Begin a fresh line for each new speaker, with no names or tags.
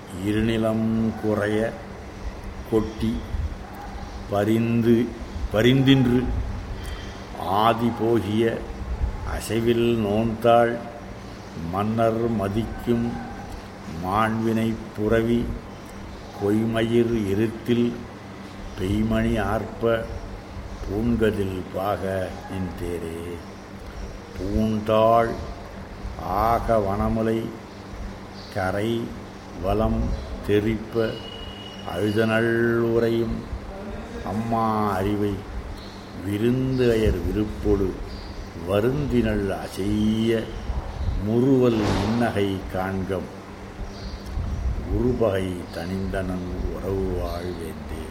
இருநிலம் குறைய கொட்டி பரிந்து பரிந்தின்று ஆதி போகிய அசைவில் நோன்தாள் மன்னர் மதிக்கும் மாண்வினை புரவி கொய்மயிர் இருத்தில் பெய்மணி ஆர்ப்ப பூண்கதில் பாக என் தேரே பூண்டாள் ஆக வனமுலை கரை வலம் தெரிப்ப அழுதனள் உரையும் அம்மா அறிவை விருந்து அயர் விருப்பொடு வருந்தினள் அசெய்ய முறுவல் இன்னகை காண்கம் உருபகை தனிந்தனன் உறவு வாழ்வேந்தே